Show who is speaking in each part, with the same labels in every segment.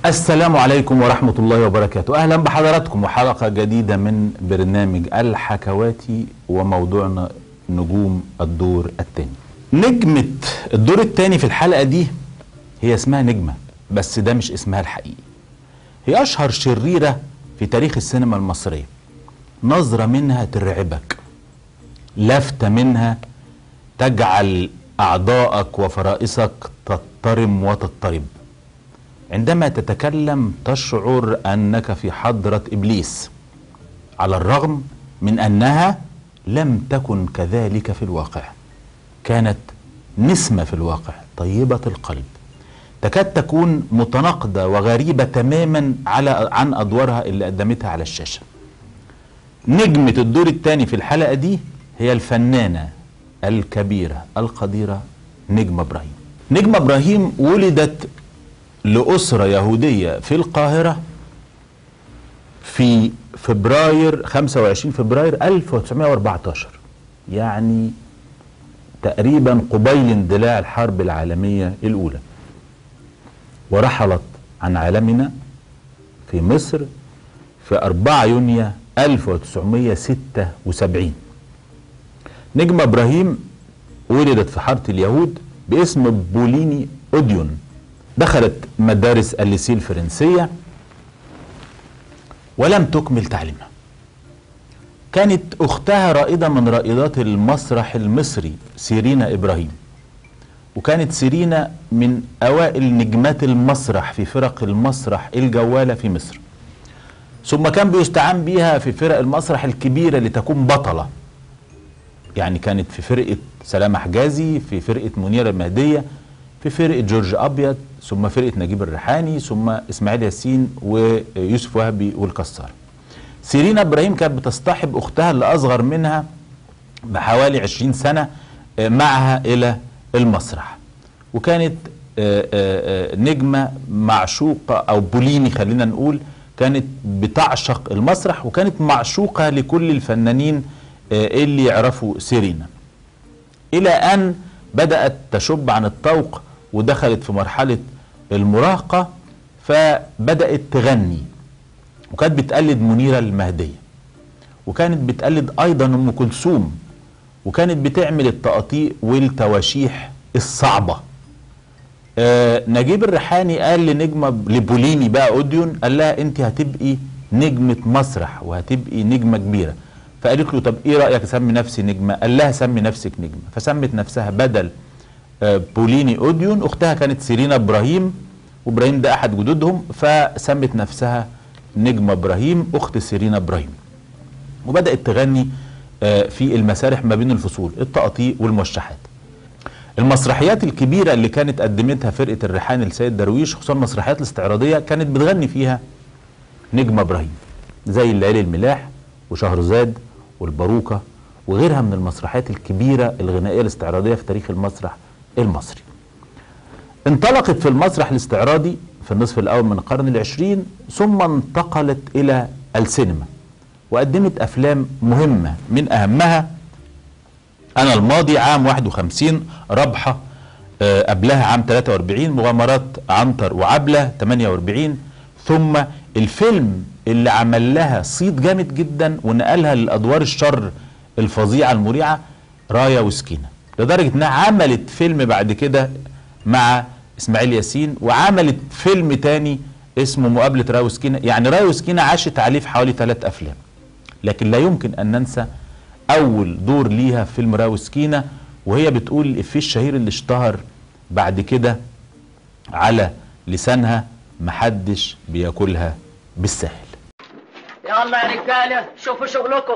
Speaker 1: السلام عليكم ورحمة الله وبركاته أهلا بحضراتكم وحلقة جديدة من برنامج الحكواتي وموضوعنا نجوم الدور الثاني نجمة الدور الثاني في الحلقة دي هي اسمها نجمة بس ده مش اسمها الحقيقي هي أشهر شريرة في تاريخ السينما المصرية نظرة منها ترعبك لفتة منها تجعل أعضائك وفرائسك تضطرم وتضطرب عندما تتكلم تشعر انك في حضره ابليس على الرغم من انها لم تكن كذلك في الواقع كانت نسمه في الواقع طيبه القلب تكاد تكون متناقضه وغريبه تماما على عن ادوارها اللي قدمتها على الشاشه نجمه الدور الثاني في الحلقه دي هي الفنانه الكبيره القديره نجمه ابراهيم نجمه ابراهيم ولدت لأسرة يهودية في القاهرة في فبراير 25 فبراير 1914 يعني تقريبا قبيل اندلاع الحرب العالمية الأولى ورحلت عن عالمنا في مصر في 4 يونيو 1976 نجمة إبراهيم ولدت في حارة اليهود باسم بوليني أوديون دخلت مدارس الليسي الفرنسية ولم تكمل تعليمها كانت أختها رائدة من رائدات المسرح المصري سيرينا إبراهيم وكانت سيرينا من أوائل نجمات المسرح في فرق المسرح الجوالة في مصر ثم كان بيستعان بيها في فرق المسرح الكبيرة لتكون بطلة يعني كانت في فرقة سلامة حجازي في فرقة منيرة المهدية في فرقة جورج أبيض ثم فرقة نجيب الريحاني ثم إسماعيل ياسين ويوسف وهبي والكسار سيرينا إبراهيم كانت بتصطحب أختها اللي أصغر منها بحوالي 20 سنة معها إلى المسرح وكانت نجمة معشوقة أو بوليني خلينا نقول كانت بتعشق المسرح وكانت معشوقة لكل الفنانين اللي يعرفوا سيرينا إلى أن بدأت تشب عن الطوق ودخلت في مرحلة المراهقة فبدأت تغني وكانت بتقلد منيرة المهدية وكانت بتقلد أيضا أم كلثوم وكانت بتعمل التقاطيع والتواشيح الصعبة آه نجيب الريحاني قال لنجمة لبوليني بقى أوديون قال لها أنت هتبقي نجمة مسرح وهتبقي نجمة كبيرة فقالت له طب ايه رايك اسمي نفسي نجمه قال لها سمي نفسك نجمه فسمت نفسها بدل بوليني اوديون اختها كانت سيرينا ابراهيم وابراهيم ده احد جدودهم فسمت نفسها نجمه ابراهيم اخت سيرينا ابراهيم وبدات تغني في المسارح ما بين الفصول التقاطيع والموشحات المسرحيات الكبيره اللي كانت قدمتها فرقه الريحان السيد درويش خصوصا المسرحيات الاستعراضيه كانت بتغني فيها نجمه ابراهيم زي الليالي الملاح وشهرزاد والباروكة وغيرها من المسرحيات الكبيرة الغنائية الاستعراضية في تاريخ المسرح المصري انطلقت في المسرح الاستعراضي في النصف الأول من القرن العشرين ثم انتقلت إلى السينما وقدمت أفلام مهمة من أهمها أنا الماضي عام 51 ربحة أه قبلها عام 43 مغامرات عنتر وعبلة 48 ثم الفيلم اللي عمل لها صيت جامد جدا ونقلها للادوار الشر الفظيعه المريعه رايا وسكينه لدرجه انها عملت فيلم بعد كده مع اسماعيل ياسين وعملت فيلم تاني اسمه مقابله رايا وسكينه يعني رايا وسكينه عاشت عليه في حوالي ثلاث افلام لكن لا يمكن ان ننسى اول دور ليها في فيلم رايا وسكينه وهي بتقول الافيه الشهير اللي اشتهر بعد كده على لسانها محدش بياكلها بالسهل
Speaker 2: يلا يا رجاله شوفوا شغلكم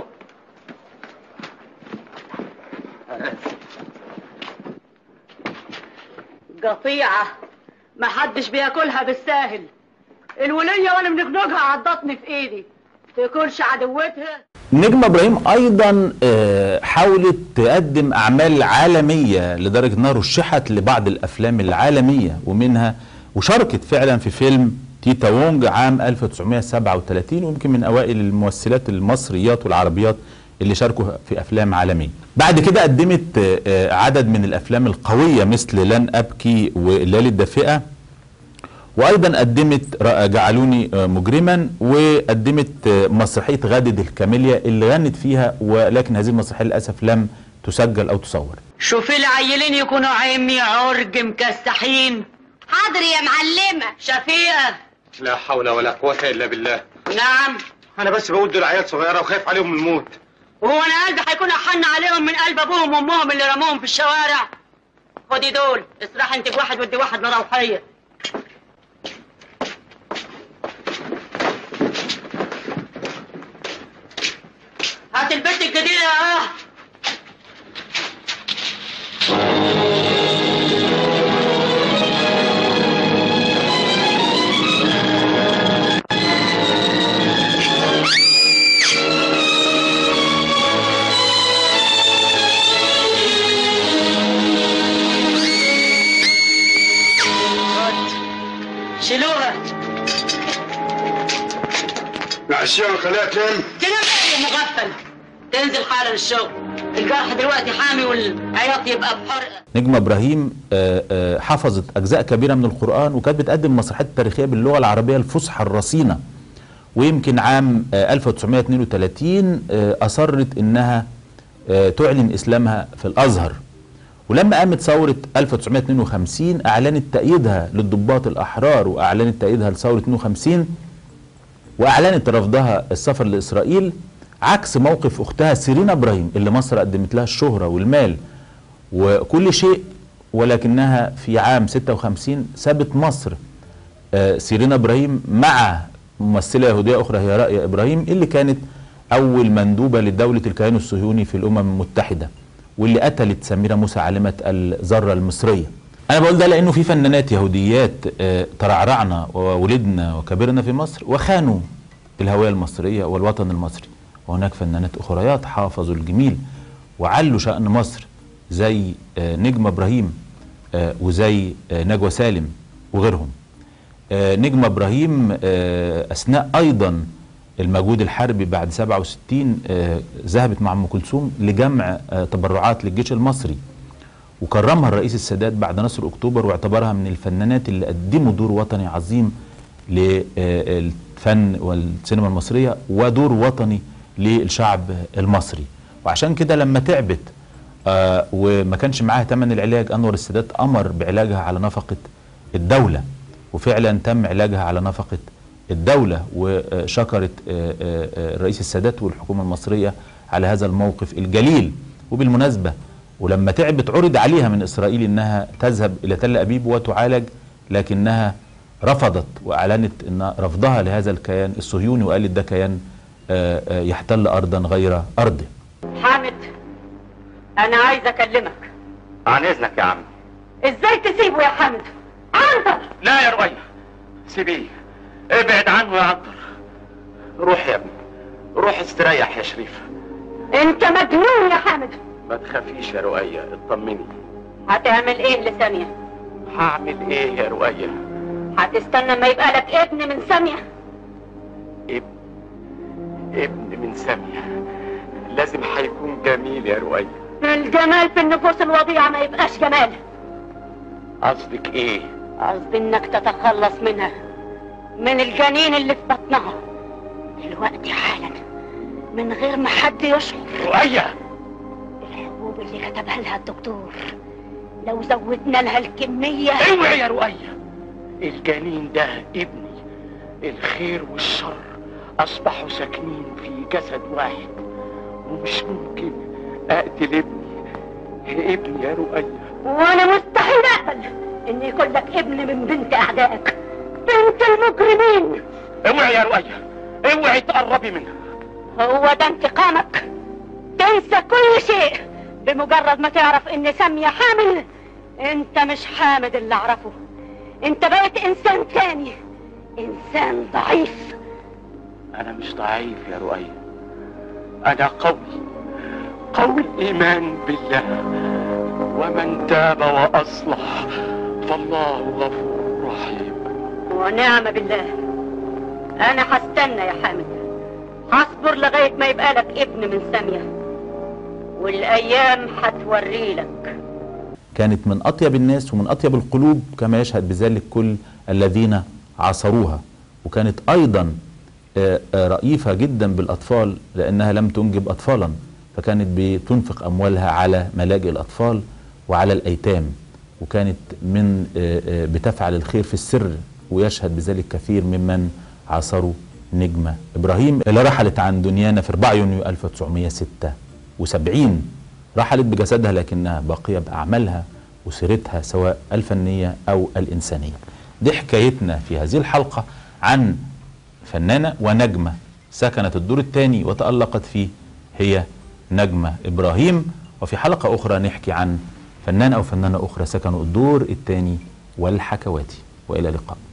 Speaker 2: قطيعة ما حدش بياكلها بالساهل الولية وانا بنجنجها عضتني في ايدي تاكلش عدوتها
Speaker 1: نجمة ابراهيم ايضا حاولت تقدم اعمال عالمية لدرجة انها رشحت لبعض الافلام العالمية ومنها وشاركت فعلا في فيلم تيتا وونج عام 1937 ويمكن من اوائل الممثلات المصريات والعربيات اللي شاركوا في افلام عالميه. بعد كده قدمت عدد من الافلام القويه مثل لن ابكي والليالي الدافئه وايضا قدمت ر- جعلوني آه، مجرما وقدمت آه، مسرحيه غادة الكاميليا اللي غنت فيها ولكن هذه المسرحيه للاسف لم تسجل او تصور
Speaker 2: شوف العيلين يكونوا عيمي عرج مكسحين
Speaker 3: حاضر يا معلمة
Speaker 2: شفيقة
Speaker 4: لا حول ولا قوة إلا بالله
Speaker 2: نعم
Speaker 4: أنا بس بقول دول عيال صغيرة وخايف عليهم من الموت
Speaker 2: وهو انا قلبي هيكون احن عليهم من قلب ابوهم وامهم اللي رموهم في الشوارع خدي دول اسرح انت بواحد ودي واحد مروحيه هات البنت الجديده اه شيلوها
Speaker 4: العشاء خليها تنام
Speaker 2: تنام يا مغفل تنزل حالا الشغل الجرح دلوقتي حامي والعياط يبقى بحرقه
Speaker 1: نجمة ابراهيم آه، آه، حفظت اجزاء كبيره من القران وكانت بتقدم مسرحيات تاريخيه باللغه العربيه الفصحى الرصينه ويمكن عام آه، 1932 آه، اصرت انها آه، تعلن اسلامها في الازهر ولما قامت ثوره 1952 اعلنت تأييدها للضباط الاحرار واعلنت تأييدها لثوره 52 واعلنت رفضها السفر لاسرائيل عكس موقف اختها سيرينا ابراهيم اللي مصر قدمت لها الشهره والمال وكل شيء ولكنها في عام 56 سابت مصر آه، سيرينا ابراهيم مع ممثله يهوديه اخرى هي رأي ابراهيم اللي كانت اول مندوبه لدوله الكيان الصهيوني في الامم المتحده واللي قتلت سميره موسى عالمه الذره المصريه. انا بقول ده لانه في فنانات يهوديات آه، ترعرعنا وولدنا وكبرنا في مصر وخانوا الهويه المصريه والوطن المصري وهناك فنانات اخريات حافظوا الجميل وعلوا شان مصر زي آه، نجمه ابراهيم آه، وزي آه، نجوى سالم وغيرهم. آه، نجمة ابراهيم آه، اثناء ايضا المجهود الحربي بعد 67 آه، ذهبت مع ام كلثوم لجمع آه، تبرعات للجيش المصري وكرمها الرئيس السادات بعد نصر اكتوبر واعتبرها من الفنانات اللي قدموا دور وطني عظيم للفن والسينما المصريه ودور وطني للشعب المصري وعشان كده لما تعبت آه، وما كانش معاها ثمن العلاج انور السادات امر بعلاجها على نفقه الدوله وفعلا تم علاجها على نفقه الدوله وشكرت آه، آه، آه، الرئيس السادات والحكومه المصريه على هذا الموقف الجليل وبالمناسبه ولما تعبت عرض عليها من اسرائيل انها تذهب الى تل ابيب وتعالج لكنها رفضت واعلنت ان رفضها لهذا الكيان الصهيوني وقالت ده كيان آه، آه، يحتل ارضا غير ارضه
Speaker 2: حامد انا عايز اكلمك
Speaker 4: عن إذنك يا عم
Speaker 2: ازاي تسيبه يا حامد عنتر
Speaker 4: لا يا رؤية سيبيه ابعد عنه يا عنتر روح يا ابني روح استريح يا شريف
Speaker 2: انت مجنون يا حامد
Speaker 4: ما تخافيش يا رؤية اطمني
Speaker 2: هتعمل ايه لسامية
Speaker 4: هعمل ايه يا رؤية
Speaker 2: هتستنى ما يبقى لك ابن من سامية
Speaker 4: ابن ابن من سامية لازم هيكون جميل يا رؤية
Speaker 2: الجمال في النفوس الوضيعة ما يبقاش جمال
Speaker 4: قصدك ايه
Speaker 2: قصدي انك تتخلص منها من الجنين اللي في بطنها دلوقتي حالا من غير ما حد يشعر
Speaker 4: رؤية
Speaker 2: الحبوب اللي كتبها لها الدكتور لو زودنا لها الكمية
Speaker 4: اوعي يا رؤية الجنين ده ابني الخير والشر اصبحوا ساكنين في جسد واحد ومش ممكن اقتل ابني ابني يا رؤية
Speaker 2: وانا مستحيل اقبل ان يكون لك ابن من بنت اعدائك بنت المجرمين
Speaker 4: اوعي يا رؤية اوعي تقربي منها
Speaker 2: هو ده انتقامك تنسى كل شيء بمجرد ما تعرف ان سامية حامل انت مش حامد اللي اعرفه انت بقيت انسان تاني انسان ضعيف
Speaker 4: انا مش ضعيف يا رؤية انا قوي قوي الايمان بالله ومن تاب واصلح فالله غفور رحيم
Speaker 2: ونعم بالله انا هستنى يا حامد هصبر لغاية ما يبقى لك ابن من سامية والايام هتوري لك
Speaker 1: كانت من اطيب الناس ومن اطيب القلوب كما يشهد بذلك كل الذين عاصروها وكانت أيضا آه، آه، رئيفة جدا بالأطفال لأنها لم تنجب أطفالا فكانت بتنفق أموالها على ملاجئ الأطفال وعلى الأيتام وكانت من آه، آه، بتفعل الخير في السر ويشهد بذلك كثير ممن عاصروا نجمة إبراهيم اللي رحلت عن دنيانا في 4 يونيو 1976 رحلت بجسدها لكنها باقية بأعمالها وسيرتها سواء الفنية أو الإنسانية دي حكايتنا في هذه الحلقة عن فنانة ونجمة سكنت الدور الثاني وتألقت فيه هي نجمة إبراهيم وفي حلقة أخرى نحكي عن فنان أو فنانة أخرى سكنوا الدور الثاني والحكواتي وإلى اللقاء